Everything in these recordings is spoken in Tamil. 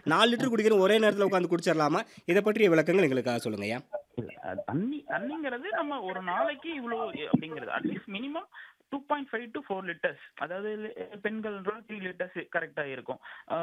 நாலு லிட்டர் குடிக்கிறோம் ஒரே நேரத்தில் உட்காந்து குடிச்சிடலாமா இதை பற்றிய விளக்கங்கள் எங்களுக்காக சொல்லுங்க ஐயா இல்ல அது தண்ணி தண்ணிங்கிறது நம்ம ஒரு நாளைக்கு இவ்வளோ அப்படிங்கிறது at least minimum two point five to four litres அதாவது பெண்கள் த்ரீ லிட்டர்ஸ் கரெக்டாக இருக்கும்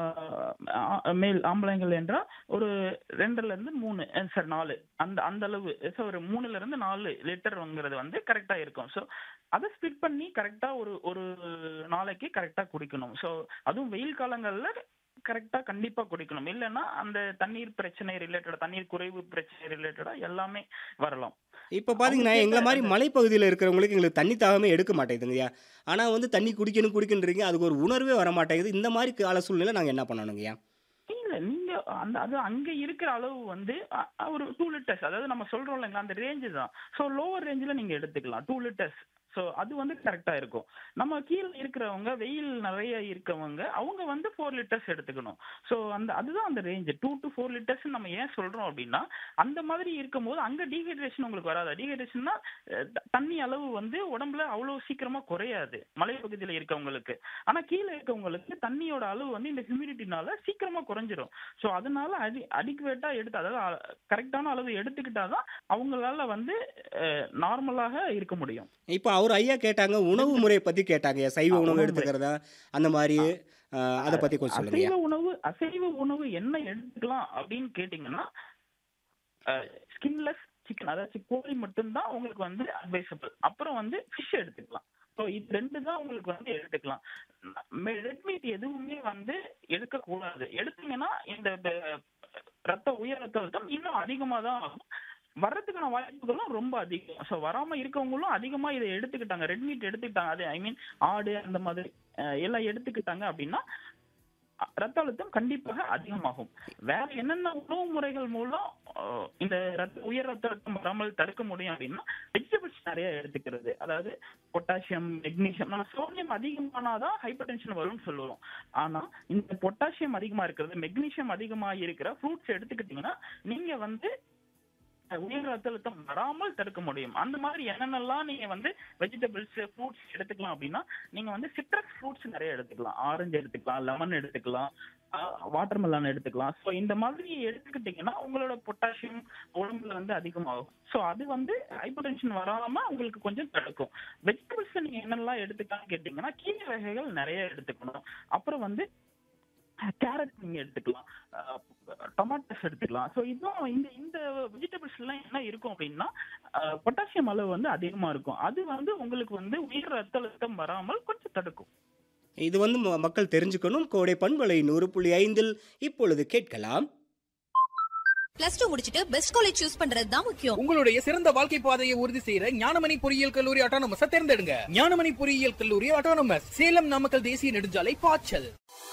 ஆஹ் மேல் ஆம்பளைங்கள் என்றால் ஒரு ரெண்டுல இருந்து மூணு சார் நாலு அந்த அந்த அளவு so ஒரு மூணுல இருந்து நாலு லிட்டர்ங்கிறது வந்து கரெக்டாக இருக்கும் ஸோ அதை ஸ்பிட் பண்ணி கரெக்டாக ஒரு ஒரு நாளைக்கு கரெக்டாக குடிக்கணும் ஸோ அதுவும் வெயில் காலங்களில் கரெக்டா கண்டிப்பா குடிக்கணும் இல்லைன்னா அந்த தண்ணீர் பிரச்சனை ரிலேட்டடா தண்ணீர் குறைவு பிரச்சனை ரிலேட்டடா எல்லாமே வரலாம் இப்போ பார்த்தீங்கன்னா எங்களை மாதிரி மலைப்பகுதியில் இருக்கிறவங்களுக்கு எங்களுக்கு தண்ணி தாகமே எடுக்க மாட்டேங்குதுங்கய்யா ஆனால் வந்து தண்ணி குடிக்கணும் குடிக்கணுன்றீங்க அதுக்கு ஒரு உணர்வே வர மாட்டேங்குது இந்த மாதிரி கால சூழ்நிலை நாங்கள் என்ன பண்ணணுங்கய்யா இல்ல நீங்க அந்த அது அங்க இருக்கிற அளவு வந்து அ- அ- ஒரு டூ லிட்டர்ஸ் அதாவது நம்ம சொல்றோம் இல்லைங்களா அந்த ரேஞ்சு தான் ஸோ லோவர் ரேஞ்சில் நீங்க எடுத்துக்கலாம் டூ லிட்டர்ஸ் ஸோ அது வந்து கரெக்டா இருக்கும் நம்ம கீழே இருக்கிறவங்க வெயில் நிறைய இருக்கவங்க அவங்க வந்து ஃபோர் லிட்டர்ஸ் எடுத்துக்கணும் ஸோ அந்த அதுதான் அந்த range two to four litres நம்ம ஏன் சொல்றோம் அப்படின்னா அந்த மாதிரி இருக்கும்போது அங்க டீஹைட்ரேஷன் உங்களுக்கு வராது டீஹைட்ரேஷன்னா தண்ணி அளவு வந்து உடம்புல அவ்வளவு சீக்கிரமா குறையாது மலைப்பகுதியில் இருக்கவங்களுக்கு ஆனா கீழே இருக்கவங்களுக்கு தண்ணியோட அளவு வந்து இந்த ஹியூமிடிட்டினால சீக்கிரமா குறைஞ்சிரும் ஸோ அதனால அடி அடிக்குவேட்டா எடுத்து அதாவது கரெக்டான அளவு எடுத்துக்கிட்டாதான் அவங்களால வந்து நார்மலாக இருக்க முடியும் இப்போ அவர் ஐயா கேட்டாங்க உணவு முறையை பற்றி கேட்டாங்க சைவ ஆ, உணவு உணவு முறை. எடுத்துக்கிறதா அந்த மாதிரி அஹ், அதை பற்றி கொஞ்சம் சொல்லுங்க அசைவ உணவு அசைவ உணவு என்ன எடுத்துக்கலாம் அப்படின்னு கேட்டீங்கன்னா ஸ்கின்லெஸ் சிக்கன் அதாவது கோழி மட்டும்தான் உங்களுக்கு வந்து அட்வைசபிள் அப்புறம் வந்து ஃபிஷ் எடுத்துக்கலாம் ஸோ இது ரெண்டு தான் உங்களுக்கு வந்து எடுத்துக்கலாம் ரெட் மீட் எதுவுமே வந்து எடுக்கக்கூடாது எடுத்தீங்கன்னா இந்த ப- ரத்த உயர் ரத்த அழுத்தம் இன்னும் அதிகமாக தான் ஆகும் வர்றதுக்கான வாய்ப்புகளும் ரொம்ப அதிகம் ஸோ வராம இருக்கவங்களும் அதிகமா இதை எடுத்துக்கிட்டாங்க ரெட் மீட் எடுத்துக்கிட்டாங்க அது ஐ மீன் ஆடு அந்த மாதிரி அஹ், எல்லாம் எடுத்துக்கிட்டாங்க அப்படின்னா அ- ரத்த அழுத்தம் கண்டிப்பாக அதிகமாகும் வேற என்னென்ன உணவு முறைகள் மூலம் அஹ், இந்த ரத்த உயர் ரத்த அழுத்தம் வராமல் தடுக்க முடியும் அப்படின்னா வெஜிடபிள்ஸ் நிறைய எடுத்துக்கிறது அதாவது பொட்டாசியம் மெக்னீசியம் நம்ம சோடியம் அதிகமானாதான் ஹைப்பர் டென்ஷன் வரும்னு சொல்லுவோம் ஆனா இந்த பொட்டாசியம் அதிகமா இருக்கிறது மெக்னீசியம் அதிகமா இருக்கிற ஃப்ரூட்ஸ் எடுத்துக்கிட்டீங்கன்னா நீங்க வந்து உயர் ரத்த அழுத்தம் வராமல் தடுக்க முடியும் அந்த மாதிரி என்னென்னலாம் நீங்க வந்து வெஜிடபிள்ஸ் ஃப்ரூட்ஸ் எடுத்துக்கலாம் அப்படின்னா நீங்க வந்து சிட்ரஸ் ஃப்ரூட்ஸ் நிறைய எடுத்துக்கலாம் ஆரஞ்சு எடுத்துக்கலாம் லெமன் எடுத்துக்கலாம் வாட்டர் மெலன் எடுத்துக்கலாம் ஸோ இந்த மாதிரி எடுத்துக்கிட்டீங்கன்னா உங்களோட பொட்டாசியம் உடம்புல வந்து அதிகமாகும் ஸோ அது வந்து ஹைப்பர் டென்ஷன் வராம உங்களுக்கு கொஞ்சம் தடுக்கும் வெஜிடபிள்ஸ் நீங்க என்னெல்லாம் எடுத்துக்கலாம்னு கேட்டீங்கன்னா கீரை வகைகள் நிறைய எடுத்துக்கணும் அப்புறம் வந்து கேரட் நீங்க எடுத்துக்கலாம் டொமாட்டோஸ் எடுத்துக்கலாம் ஸோ இதுவும் இந்த இந்த வெஜிடபிள்ஸ் எல்லாம் என்ன இருக்கும் அப்படின்னா பொட்டாசியம் அளவு வந்து அதிகமா இருக்கும் அது வந்து உங்களுக்கு வந்து உயிர் ரத்த அழுத்தம் வராமல் கொஞ்சம் தடுக்கும் இது வந்து ம- மக்கள் தெரிஞ்சுக்கணும் கோடை பண்பலை நூறு புள்ளி ஐந்தில் இப்பொழுது கேட்கலாம் பிளஸ் டூ முடிச்சிட்டு பெஸ்ட் காலேஜ் சூஸ் பண்றது தான் முக்கியம் உங்களுடைய சிறந்த வாழ்க்கை பாதையை உறுதி செய்யற ஞானமணி பொறியியல் கல்லூரி அட்டானமஸ் தேர்ந்தெடுங்க ஞானமணி பொறியியல் கல்லூரி அட்டானமஸ் சேலம் நாமக்கல் தேசிய நெடுஞ்சாலை பாய்ச்சல்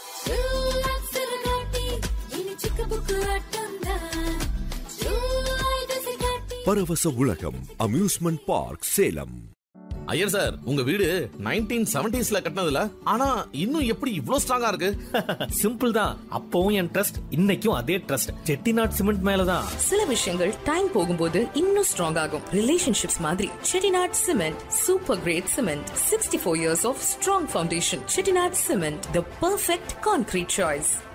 பரவச உலகம் amusement park Salem Iyer sir உங்க வீடு நைன்டீன் செவன்டிஸ்ல கட்டினதுல ஆனா இன்னும் எப்படி இவ்ளோ ஸ்ட்ராங்கா இருக்கு சிம்பிள் தான் அப்பவும் என் ட்ரஸ்ட் இன்னைக்கும் அதே ட்ரஸ்ட் செட்டிநாட் சிமெண்ட் மேலதான் சில விஷயங்கள் டைம் போகும்போது இன்னும் ஸ்ட்ராங் ஆகும் ரிலேஷன்ஷிப்ஸ் மாதிரி Chettinad cement super great cement sixty four years of strong foundation Chettinad cement the perfect concrete choice